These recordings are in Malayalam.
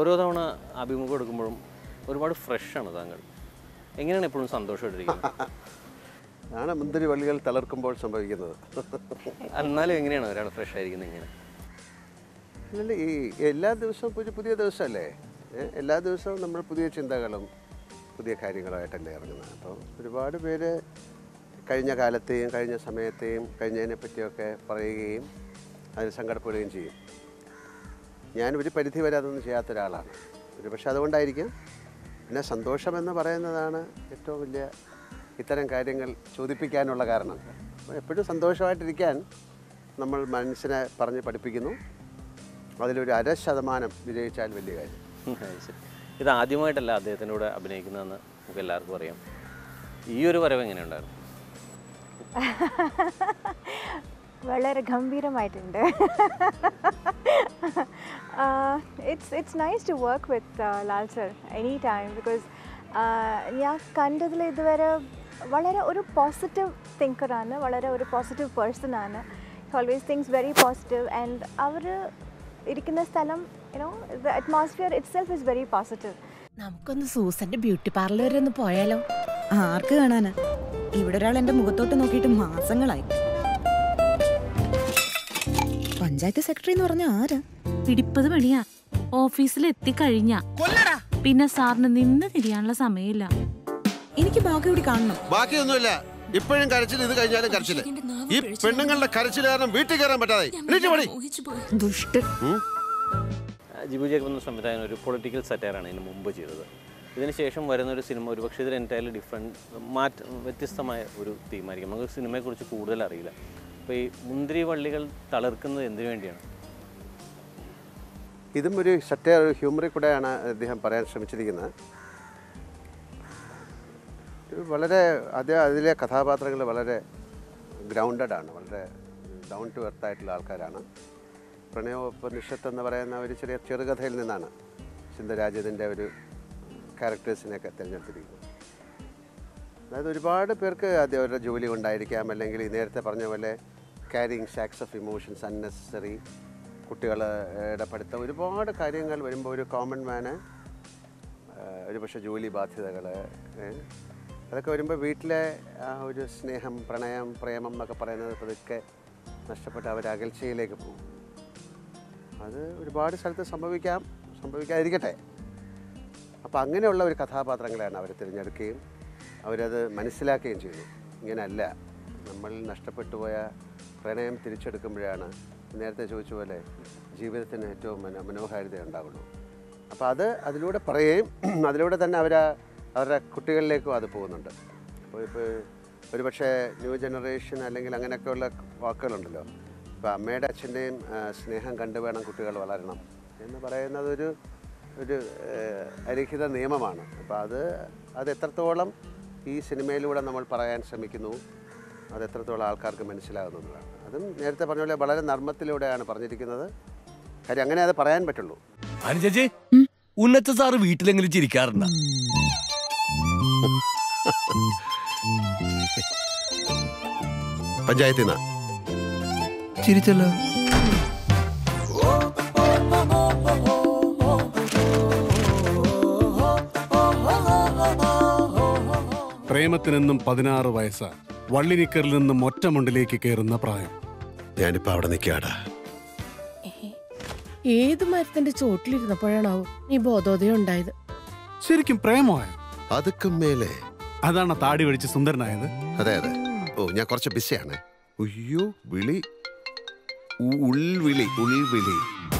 ഓരോ തവണ അഭിമുഖം എടുക്കുമ്പോഴും ഒരുപാട് ഫ്രഷാണ് താങ്കൾ എങ്ങനെയാണ് എപ്പോഴും സന്തോഷമായിട്ടിരിക്കുന്നത് അതാണ് മുന്തിരി വള്ളികൾ തളർക്കുമ്പോൾ സംഭവിക്കുന്നത് എന്നാലും എങ്ങനെയാണ് ഒരാൾ ഫ്രഷ് ആയിരിക്കുന്നത് ഇങ്ങനെ അല്ലല്ല ഈ എല്ലാ ദിവസവും പുതിയ പുതിയ ദിവസമല്ലേ ഏ, എല്ലാ ദിവസവും നമ്മൾ പുതിയ ചിന്തകളും പുതിയ കാര്യങ്ങളുമായിട്ടല്ലേ ഇറങ്ങുന്നത് അപ്പോൾ ഒരുപാട് പേര് കഴിഞ്ഞ കാലത്തെയും കഴിഞ്ഞ സമയത്തെയും കഴിഞ്ഞതിനെ പറ്റിയൊക്കെ പറയുകയും അതിൽ സങ്കടപ്പെടുകയും ചെയ്യും ഞാൻ ഒരു പരിധി വരെ അതൊന്നും ചെയ്യാത്ത ഒരാളാണ് ഒരു പക്ഷെ അതുകൊണ്ടായിരിക്കും പിന്നെ സന്തോഷമെന്ന് പറയുന്നതാണ് ഏറ്റവും വലിയ ഇത്തരം കാര്യങ്ങൾ ചോദിപ്പിക്കാനുള്ള കാരണം അപ്പോൾ എപ്പോഴും സന്തോഷമായിട്ടിരിക്കാൻ നമ്മൾ മനസ്സിനെ പറഞ്ഞ് പഠിപ്പിക്കുന്നു അതിലൊരു അര ശതമാനം വിജയിച്ചാൽ വലിയ കാര്യം അത് ശരി ഇത് ആദ്യമായിട്ടല്ല അദ്ദേഹത്തിൻ്റെ കൂടെ അഭിനയിക്കുന്നതെന്ന് നമുക്ക് എല്ലാവർക്കും അറിയാം ഈ ഒരു വരവ് എങ്ങനെയുണ്ടായിരുന്നു വളരെ ഗംഭീരമായിട്ടുണ്ട് it's it's nice to work with Lal sir any time because ഞാൻ കണ്ടതിൽ ഇതുവരെ വളരെ ഒരു പോസിറ്റീവ് തിങ്കറാണ് വളരെ ഒരു പോസിറ്റീവ് പേഴ്സണാണ് always things very positive and അവർ ഇരിക്കുന്ന സ്ഥലം you know the atmosphere itself is very positive നമുക്കൊന്ന് സൂസന്റെ ബ്യൂട്ടി പാർലർ വരെ ഒന്ന് പോയാലോ ആർക്ക് കാണാനാ ഇവിടെ ഒരാൾ എന്റെ മുഖത്തോട്ട് നോക്കിയിട്ട് മാസങ്ങളായി പഞ്ചായത്ത് സെക്രട്ടറി എന്ന് പറഞ്ഞ ആരാ പിടിപ്പത് പണിയാ ഓഫീസിൽ എത്തിക്കഴിഞ്ഞ പിന്നെ സാറിന് നിന്ന് തിരിയാനുള്ള സമയമില്ല എനിക്ക് ബാക്കി കൂടി കാണണം ബാക്കിയൊന്നുമില്ല ഇപ്പോഴും കരച്ചിൽ ഇത് കഴിഞ്ഞാലും കരച്ചില് ഈ പെണ്ണുങ്ങളുടെ കരച്ചിൽ കാരണം വീട്ടിൽ കയറാൻ പറ്റാതെ എണീറ്റ് പണി ദുഷ്ട ജിബു ജേക്കബ് എന്ന സംവിധായകൻ ഒരു പൊളിറ്റിക്കൽ സെറ്റയറാണ് ഇതിന് മുമ്പ് ചെയ്തത് ഇതിന് ശേഷം വരുന്ന ഒരു സിനിമ ഒരു പക്ഷേ ഇതിൽ എൻറ്റയർലി ഡിഫറെൻറ്റ് മാറ്റ വ്യത്യസ്തമായ ഒരു തീമായിരിക്കും നമുക്ക് സിനിമയെക്കുറിച്ച് കൂടുതൽ അറിയില്ല അപ്പോൾ ഈ മുന്തിരി വള്ളികൾ തളിർക്കുന്നത് എന്തിനു വേണ്ടിയാണ് ഇതും ഒരു സത്യ ഒരു ഹ്യൂമറിൽ കൂടെയാണ് അദ്ദേഹം പറയാൻ ശ്രമിച്ചിരിക്കുന്നത് ഇത് വളരെ അത് അതിലെ കഥാപാത്രങ്ങൾ വളരെ ഗ്രൗണ്ടഡ് ആണ് വളരെ ഡൗൺ ടു എർത്ത് ആയിട്ടുള്ള ആൾക്കാരാണ് പ്രണയോപനിഷത്ത് എന്ന് പറയുന്ന ഒരു ചെറിയ ചെറുകഥയിൽ നിന്നാണ് ചിന്തരാജ്യത്തിൻ്റെ ഒരു ക്യാരക്ടേഴ്സിനെയൊക്കെ തിരഞ്ഞെടുത്തിരിക്കുന്നത് അതായത് ഒരുപാട് പേർക്ക് ആദ്യം അവരുടെ ജോലി കൊണ്ടായിരിക്കാം അല്ലെങ്കിൽ ഈ നേരത്തെ പറഞ്ഞ പോലെ caring shocks of emotions unnecessary കുട്ടികളുടെ പഠിത്തം ഒരുപാട് കാര്യങ്ങൾ വരുമ്പോൾ ഒരു കോമൺ മാന് ഒരു പക്ഷേ ജോലി ബാധ്യതകൾ അതൊക്കെ വരുമ്പോൾ വീട്ടിലെ ആ ഒരു സ്നേഹം പ്രണയം പ്രേമം എന്നൊക്കെ പറയുന്നത് പതുക്കെ നഷ്ടപ്പെട്ട് അവർ അകൽച്ചയിലേക്ക് പോകും അത് ഒരുപാട് സ്ഥലത്ത് സംഭവിക്കാം സംഭവിക്കാതിരിക്കട്ടെ അപ്പോൾ അങ്ങനെയുള്ള ഒരു കഥാപാത്രങ്ങളെയാണ് അവർ തിരഞ്ഞെടുക്കുകയും അവരത് മനസ്സിലാക്കുകയും ചെയ്തു ഇങ്ങനെയല്ല നമ്മൾ നഷ്ടപ്പെട്ടു പോയ പ്രണയം തിരിച്ചെടുക്കുമ്പോഴാണ് നേരത്തെ ചോദിച്ച പോലെ ജീവിതത്തിന് ഏറ്റവും മനോ മനോഹാരിത ഉണ്ടാകുള്ളൂ അപ്പോൾ അത് അതിലൂടെ പറയുകയും അതിലൂടെ തന്നെ അവർ അവരുടെ കുട്ടികളിലേക്കും അത് പോകുന്നുണ്ട് അപ്പോൾ ഇപ്പോൾ ഒരു പക്ഷേ ന്യൂ ജനറേഷൻ അല്ലെങ്കിൽ അങ്ങനെയൊക്കെയുള്ള വാക്കുകളുണ്ടല്ലോ ഇപ്പോൾ അമ്മയുടെ അച്ഛൻ്റെയും സ്നേഹം കണ്ടു വേണം കുട്ടികൾ വളരണം എന്ന് പറയുന്നത് ഒരു ഒരു ഏഹ്, അലിഖിത നിയമമാണ് അപ്പോൾ അത് അത് എത്രത്തോളം ഈ സിനിമയിലൂടെ നമ്മൾ പറയാൻ ശ്രമിക്കുന്നു അത് എത്രത്തോളം ആൾക്കാർക്ക് മനസ്സിലാകുന്നതാണ് അതും നേരത്തെ പറഞ്ഞ പോലെ വളരെ നർമ്മത്തിലൂടെയാണ് പറഞ്ഞിരിക്കുന്നത് കാര്യം അങ്ങനെ അത് പറയാൻ പറ്റുള്ളൂ അനുചേച്ചി ഉന്നച്ച സാറ് വീട്ടിലെങ്കിലും ചിരിക്കാറുണ്ട പഞ്ചായത്തിൽ നിന്ന് ചിരിച്ചല്ലോ പ്രേമത്തിനെന്നും പതിനാറ് വയസ്സ് വള്ളിനിക്കറിൽ നിന്നും ഒറ്റമുണ്ടിലേക്ക് കയറുന്ന പ്രായം ഞാനിപ്പോൾ അവിടെ നിൽക്കാടാ ഏത് മരത്തിന്റെ ചോട്ടിലിരുന്നപ്പോഴാണാവും നീ ബോധോദയം ഉണ്ടായത് ശരിക്കും പ്രേമമായ അതൊക്കെ മേലെ അതാണ് താടി ഒഴിച്ച് സുന്ദരനായത് അതെ അതെ ഓ ഞാൻ കുറച്ച് ബിസിയാണ് ഉയ്യോ വിളി ഉ- ഉൾവിളി ഉൾവിളി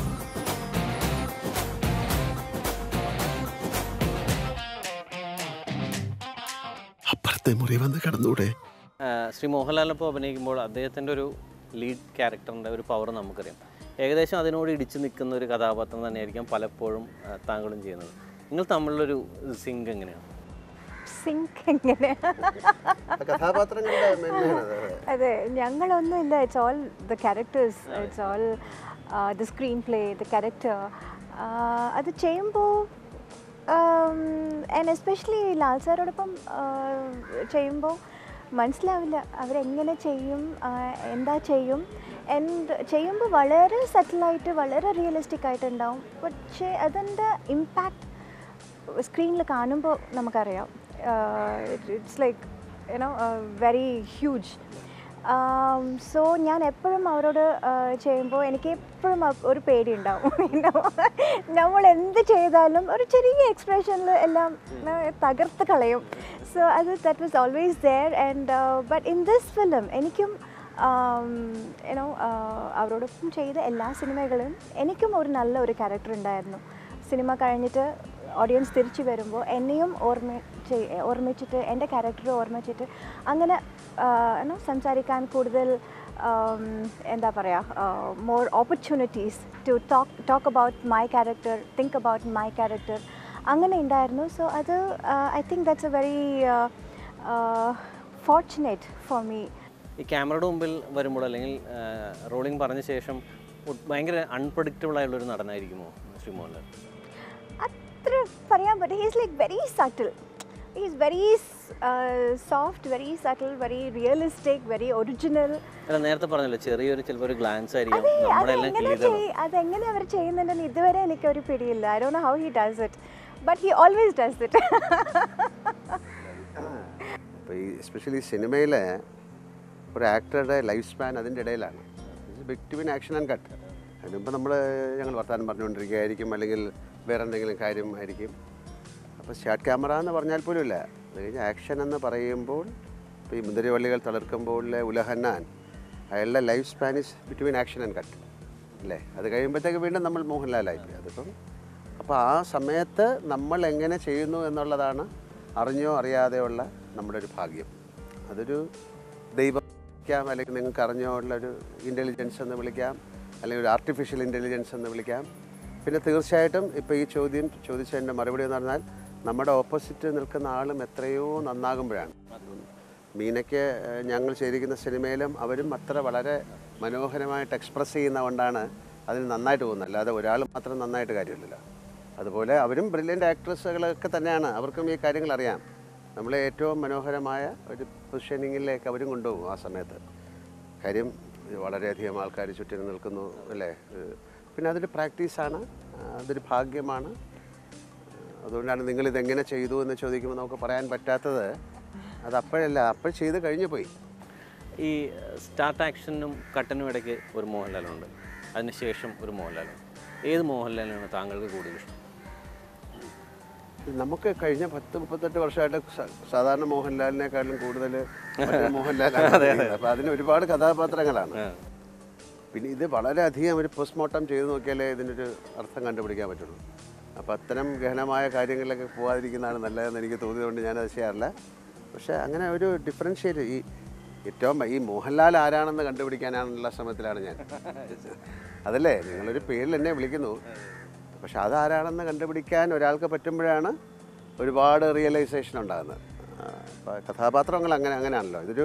അപ്പുറത്തെ മുറി വന്ന് കിടന്നൂടെ ആ, ശ്രീ മോഹൻലാലിനൊപ്പം അഭിനയിക്കുമ്പോൾ അദ്ദേഹത്തിൻ്റെ ഒരു ലീഡ് ക്യാരക്ടറിൻ്റെ ഒരു പവർ നമുക്കറിയാം ഏകദേശം അതിനോട് ഇടിച്ചു നിൽക്കുന്ന ഒരു കഥാപാത്രം തന്നെയായിരിക്കാം പലപ്പോഴും ആ, താങ്കളും ചെയ്യുന്നത് നിങ്ങൾ തമ്മിലുള്ളൊരു സിങ്ക് എങ്ങനെയാണ് സിങ്ക് എങ്ങനെ കഥാപാത്രങ്ങളുടെ മെന്മയാണ് അത്. അതെ ഞങ്ങളൊന്നുമില്ല it's all the characters it's all the screen play the character അത് ചെയ്യുമ്പോൾ ആൻഡ് എസ്പെഷ്യലി ലാൽ സാറോടൊപ്പം ചെയ്യുമ്പോൾ മനസ്സിലാവില്ല അവരെങ്ങനെ ചെയ്യും ആ, എന്താ ചെയ്യും ആൻഡ് ചെയ്യുമ്പോൾ വളരെ സെറ്റിലായിട്ട് വളരെ റിയലിസ്റ്റിക് ആയിട്ടുണ്ടാവും പക്ഷേ അതിൻ്റെ ഇമ്പാക്റ്റ് സ്ക്രീനിൽ കാണുമ്പോൾ നമുക്കറിയാം it's like you know very huge so ഞാൻ എപ്പോഴും അവരോട് ചെയ്യുമ്പോൾ എനിക്ക് എപ്പോഴും ഒരു പേടി ഉണ്ടാവും നമ്മൾ എന്ത് ചെയ്താലും ഒരു ചെറിയ എക്സ്പ്രഷനിൽ എല്ലാം ആ, തകർത്ത് കളയും സോ അത് that was always there and but in this film എനിക്കും യുനോ അവരോടൊപ്പം ചെയ്ത എല്ലാ സിനിമകളും എനിക്കും ഒരു നല്ല ഒരു ക്യാരക്ടർ ഉണ്ടായിരുന്നു സിനിമ കഴിഞ്ഞിട്ട് ഓഡിയൻസ് തിരിച്ചു വരുമ്പോൾ എന്നെയും ഓർമ്മ ചെയ് ഓർമ്മിച്ചിട്ട് എൻ്റെ ക്യാരക്ടർ ഓർമ്മിച്ചിട്ട് അങ്ങനെ യുനോ സംസാരിക്കാൻ കൂടുതൽ um, എന്താ പറയുക more opportunities to talk talk about my character think about my character അങ്ങനെ ഉണ്ടായിരുന്നു സോ അത് I think that's a very fortunate for me ഈ ക്യാമറയുടെ മുമ്പിൽ വരുമ്പോൾ അല്ലെങ്കിൽ റോളിംഗ് പറഞ്ഞ ശേഷം ഒ- ഭയങ്കര അൺപ്രഡിക്റ്റബിൾ ആയിട്ടുള്ളൊരു നടനായിരിക്കുമോ ശ്രീ മോഹൻലാൽ അത്ര പറയാൻ പറ്റും he's like very subtle is very soft very subtle very realistic very original അല്ല നേരത്തെ പറഞ്ഞല്ലോ ചെറിയൊരു ചിലപ്പോൾ ഒരു ഗ്ലാൻസ് ആയിരിക്കും അതെ നമ്മളെല്ലാം അതെങ്ങനെ കിളിയതാണ് ചെയ്- അതെങ്ങനെ അവർ ചെയ്യുന്നുണ്ടെന്ന് ഇതുവരെ എനിക്ക് ഒരു പിടിയില്ല I do know how he does it but he always does it അപ്പോൾ ഈ എസ്പെഷ്യലി സിനിമയിലെ ഒരു ആക്ടറുടെ ലൈഫ് സ്പാൻ അതിൻ്റെ ഇടയിലാണ് ബിറ്റ്വീൻ ആക്ഷൻ ആൻഡ് കട്ട് അതിനുമ്പോൾ നമ്മൾ ഞങ്ങൾ വർത്തമാനം പറഞ്ഞുകൊണ്ടിരിക്കുകയായിരിക്കും അല്ലെങ്കിൽ വേറെ എന്തെങ്കിലും കാര്യം ആയിരിക്കും അപ്പോൾ ഷാർട്ട് ക്യാമറ എന്ന് പറഞ്ഞാൽ പോലും ഇല്ല അത് കഴിഞ്ഞ് ആക്ഷൻ എന്ന് പറയുമ്പോൾ ഇപ്പോൾ ഈ മുന്തിരിവള്ളികൾ തളിർക്കുമ്പോഴിലെ ഉലഹന്നാൻ അയാളുടെ life span is between action and cut അല്ലേ അത് കഴിയുമ്പോഴത്തേക്ക് വീണ്ടും നമ്മൾ മോഹൻലാലായിപ്പോയി അതിപ്പം അപ്പോൾ ആ സമയത്ത് നമ്മൾ എങ്ങനെ ചെയ്യുന്നു എന്നുള്ളതാണ് അറിഞ്ഞോ അറിയാതെയുള്ള നമ്മുടെ ഒരു ഭാഗ്യം അതൊരു ദൈവം വിളിക്കാം അല്ലെങ്കിൽ നിങ്ങൾക്ക് അറിഞ്ഞോ ഉള്ള ഒരു ഇൻ്റലിജൻസ് എന്ന് വിളിക്കാം അല്ലെങ്കിൽ ഒരു ആർട്ടിഫിഷ്യൽ ഇൻ്റലിജൻസ് എന്ന് വിളിക്കാം പിന്നെ തീർച്ചയായിട്ടും ഇപ്പോൾ ഈ ചോദ്യം ചോദിച്ചതിൻ്റെ മറുപടി എന്ന് പറഞ്ഞാൽ നമ്മുടെ ഓപ്പോസിറ്റ് നിൽക്കുന്ന ആളും എത്രയോ നന്നാകുമ്പോഴാണ് മീനയ്ക്ക് ഏഹ്, ഞങ്ങൾ ചെയ്തിരിക്കുന്ന സിനിമയിലും അവരും അത്ര വളരെ മനോഹരമായിട്ട് എക്സ്പ്രസ് ചെയ്യുന്നതുകൊണ്ടാണ് അതിന് നന്നായിട്ട് പോകുന്നത് അല്ലാതെ ഒരാൾ മാത്രം നന്നായിട്ട് കാര്യമില്ലല്ലോ അതുപോലെ അവരും ബ്രില്യൻ്റ് ആക്ട്രസ്സുകളൊക്കെ തന്നെയാണ് അവർക്കും ഈ കാര്യങ്ങൾ അറിയാം നമ്മളെ ഏറ്റവും മനോഹരമായ ഒരു പൊസിഷനിങ്ങിലേക്ക് അവരും കൊണ്ടുപോകും ആ സമയത്ത് കാര്യം വളരെയധികം ആൾക്കാർ ചുറ്റിനും നിൽക്കുന്നു അല്ലേ ഏഹ്, പിന്നെ അതൊരു പ്രാക്ടീസാണ് അതൊരു ഭാഗ്യമാണ് അതുകൊണ്ടാണ് നിങ്ങളിത് എങ്ങനെ ചെയ്തു എന്ന് ചോദിക്കുമ്പോൾ നമുക്ക് പറയാൻ പറ്റാത്തത് അത് അപ്പോഴല്ല അപ്പോൾ ചെയ്ത് കഴിഞ്ഞു പോയി ഈ സ്റ്റാർട്ട് ആക്ഷനും കട്ടനും ഇടയ്ക്ക് ഒരു മോഹൻലാലുണ്ട് അതിനുശേഷം ഒരു മോഹൻലാലുണ്ട് ഏത് മോഹൻലാലാണ് താങ്കൾക്ക് കൂടുതൽ ഇഷ്ടം നമുക്ക് കഴിഞ്ഞ പത്ത് മുപ്പത്തെട്ട് വർഷമായിട്ട് സ- സാധാരണ മോഹൻലാലിനെക്കാളും കൂടുതൽ മറ്റേ മോഹൻലാലാണ് അപ്പോൾ അതിന് ഒരുപാട് കഥാപാത്രങ്ങളാണ് ആ. പിന്നെ ഇത് വളരെയധികം ഒരു പോസ്റ്റ്മോർട്ടം ചെയ്ത് നോക്കിയാലേ ഇതിനൊരു അർത്ഥം കണ്ടുപിടിക്കാൻ പറ്റുള്ളൂ അപ്പോൾ അത്തരം ഗഹനമായ കാര്യങ്ങളിലൊക്കെ പോകാതിരിക്കുന്നതാണ് നല്ലതെന്ന് എനിക്ക് തോന്നിയതുകൊണ്ട് ഞാനത് ചെയ്യാറില്ല പക്ഷേ അങ്ങനെ ഒരു ഡിഫറൻഷ്യേറ്റ് ഈ ഏറ്റവും ഈ മോഹൻലാൽ ആരാണെന്ന് കണ്ടുപിടിക്കാനാണുള്ള ശ്രമത്തിലാണ് ഞാൻ അതല്ലേ നിങ്ങളൊരു പേരിൽ എന്നെ വിളിക്കുന്നു പക്ഷെ അതാരാണെന്ന് കണ്ടുപിടിക്കാൻ ഒരാൾക്ക് പറ്റുമ്പോഴാണ് ഒരുപാട് റിയലൈസേഷൻ ഉണ്ടാകുന്നത് ആ, അപ്പോൾ കഥാപാത്രങ്ങൾ അങ്ങനെ അങ്ങനെയാണല്ലോ ഇതൊരു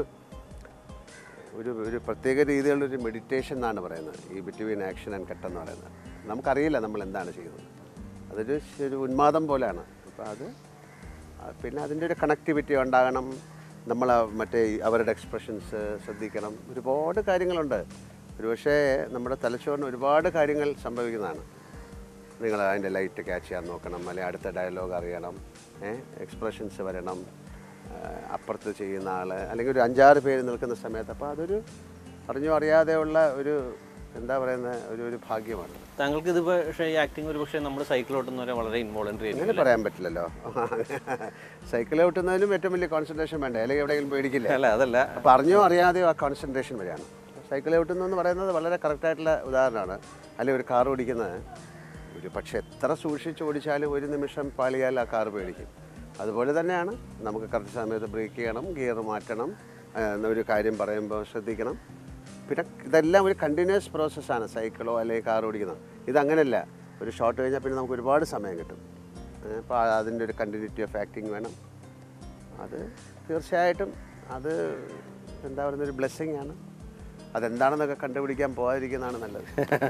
ഒരു ഒരു പ്രത്യേക രീതിയിലുള്ള ഒരു മെഡിറ്റേഷൻ എന്നാണ് പറയുന്നത് ഈ ബിറ്റ്വീൻ ആക്ഷൻ ആൻഡ് കട്ട് എന്ന് പറയുന്നത് നമുക്കറിയില്ല നമ്മൾ എന്താണ് ചെയ്യുന്നത് അതൊരു ശ- ഒരു ഉന്മാദം പോലെയാണ് അപ്പോൾ അത് ആ, പിന്നെ അതിൻ്റെ ഒരു കണക്ടിവിറ്റി ഉണ്ടാകണം നമ്മൾ ആ മറ്റേ ഈ അവരുടെ എക്സ്പ്രഷൻസ് ശ്രദ്ധിക്കണം ഒരുപാട് കാര്യങ്ങളുണ്ട് ഒരുപക്ഷേ നമ്മുടെ തലച്ചോറിന് ഒരുപാട് കാര്യങ്ങൾ സംഭവിക്കുന്നതാണ് നിങ്ങൾ അതിൻ്റെ ലൈറ്റ് ക്യാച്ച് ചെയ്യാൻ നോക്കണം അല്ലെങ്കിൽ അടുത്ത ഡയലോഗ് അറിയണം എക്സ്പ്രഷൻസ് വരണം ആ, അപ്പുറത്ത് ചെയ്യുന്ന ആൾ അല്ലെങ്കിൽ ഒരു അഞ്ചാറ് പേര് നിൽക്കുന്ന സമയത്ത് അപ്പോൾ അതൊരു അറിഞ്ഞോ അറിയാതെയുള്ള ഒരു എന്താ പറയുന്നത് ഒരു ഒരു ഭാഗ്യമാണ് താങ്കൾക്ക് ഇത് പക്ഷേ ഈ ആക്ടിങ് ഒരു പക്ഷേ നമ്മുടെ സൈക്കിൾ ഓട്ടുന്നവരെ വളരെ ഇൻവോളണ്ടറി അങ്ങനെ ആയിരിക്കും പറയാൻ പറ്റില്ലല്ലോ സൈക്കിൾ ഓട്ടുന്നതിനും ഏറ്റവും വലിയ കോൺസെൻട്രേഷൻ വേണ്ടേ അല്ലെങ്കിൽ എവിടെയെങ്കിലും പേടിക്കില്ലേ അല്ല അതല്ല അപ്പോൾ അറിഞ്ഞോ അറിയാതെയോ ആ കോൺസെൻട്രേഷൻ വരെയാണ് സൈക്കിൾ ഓട്ടുന്നു എന്ന് പറയുന്നത് വളരെ കറക്റ്റായിട്ടുള്ള ഉദാഹരണമാണ് അല്ലെങ്കിൽ ഒരു കാർ ഓടിക്കുന്നത് ഒരു പക്ഷേ എത്ര സൂക്ഷിച്ച് ഓടിച്ചാലും ഒരു നിമിഷം പാളിയാൽ ആ കാർ പേടിക്കും അതുപോലെ തന്നെയാണ് നമുക്ക് കറക്റ്റ് സമയത്ത് ബ്രേക്ക് ചെയ്യണം ഗിയർ മാറ്റണം ആ, ഒരു കാര്യം പറയുമ്പോൾ ശ്രദ്ധിക്കണം പിന്നെ ഇതെല്ലാം ഒരു കണ്ടിന്യൂസ് പ്രോസസ്സാണ് സൈക്കിളോ അല്ലെങ്കിൽ കാർ ഓടിക്കുന്നത് ഇതങ്ങനെയല്ല ഒരു ഷോട്ട് കഴിഞ്ഞാൽ പിന്നെ നമുക്ക് ഒരുപാട് സമയം കിട്ടും അപ്പോൾ അതിൻ്റെ ഒരു കണ്ടിന്യൂറ്റി ഓഫ് ആക്ടിങ് വേണം അത് തീർച്ചയായിട്ടും അത് എന്താ പറയുന്ന ഒരു ബ്ലെസ്സിങ് ആണ് അതെന്താണെന്നൊക്കെ കണ്ടുപിടിക്കാൻ പോകാതിരിക്കുന്നതാണ് നല്ലത്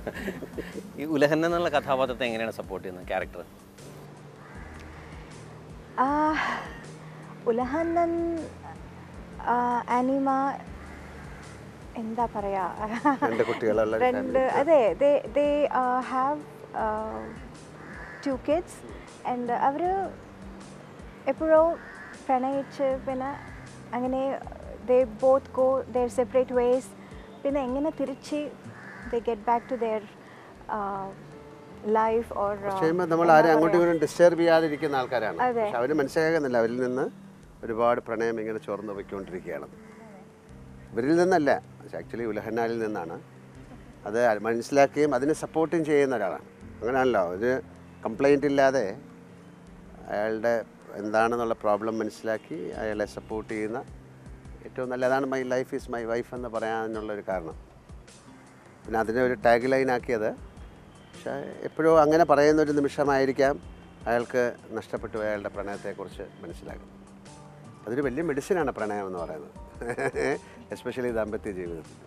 ഈ ഉലഹൻ എന്നുള്ള കഥാപാത്രത്തെ എങ്ങനെയാണ് സപ്പോർട്ട് ചെയ്യുന്നത് ക്യാരക്ടർ ഉലഹന്നൻ ആനിമ എന്താ പറയുക രണ്ട് കുട്ടികളുള്ള ഒരു രണ്ട് family. അതെ they they have two kids and അവർ എപ്പോഴോ പ്രണയിച്ച് പിന്നെ അങ്ങനെ they both go their separate ways പിന്നെ എങ്ങനെ തിരിച്ച് they get back to their life or ചെയ്യുമ്പോൾ നമ്മൾ ആരും അങ്ങോട്ടും ഇങ്ങോട്ടും ഡിസ്റ്റർബ് ചെയ്യാതിരിക്കുന്ന ആൾക്കാരാണ് അതെ. പക്ഷെ അവർ മനസ്സിലാക്കുന്നില്ല അവരിൽ നിന്ന് ഒരുപാട് പ്രണയം ഇങ്ങനെ ചോർന്ന് പോയിക്കൊണ്ടിരിക്കുകയാണ് ഇവരിൽ നിന്നല്ല ആക്ച്വലി ഉലഹന്നാലിൽ നിന്നാണ് അത് മനസ്സിലാക്കുകയും അതിനെ സപ്പോർട്ടും ചെയ്യുന്ന ഒരാളാണ് അങ്ങനെയാണല്ലോ ഒരു കംപ്ലൈൻ്റ് ഇല്ലാതെ അയാളുടെ എന്താണെന്നുള്ള പ്രോബ്ലം മനസ്സിലാക്കി അയാളെ സപ്പോർട്ട് ചെയ്യുന്ന ഏറ്റവും നല്ലതാണ് my life is my wife എന്ന് പറയാനുള്ളൊരു കാരണം പിന്നെ അതിനെ ഒരു ടാഗ് ലൈൻ ആക്കിയത് പക്ഷേ എപ്പോഴോ അങ്ങനെ പറയുന്ന ഒരു നിമിഷമായിരിക്കാം അയാൾക്ക് നഷ്ടപ്പെട്ടു പോയ അയാളുടെ പ്രണയത്തെക്കുറിച്ച് മനസ്സിലാകും അതൊരു വലിയ മെഡിസിനാണ് പ്രണയം എന്ന് പറയുന്നത് എസ്പെഷ്യലി ദാമ്പത്യ ജീവിതത്തിൽ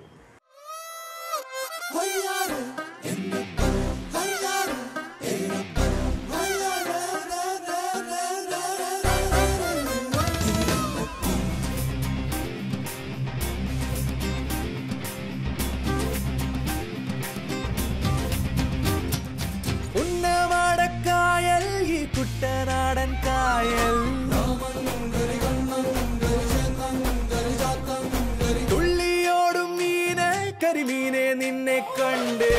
ഉന്നമാടക്കായൽ ഈ കുട്ടനാടൻ കായൽ തുള്ളിയോടും മീനെ കരിമീനെ നിന്നെ കണ്ട്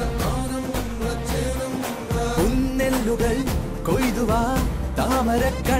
കുന്നെല്ലുകൾ കൊയ്തുവാ താമരക്ക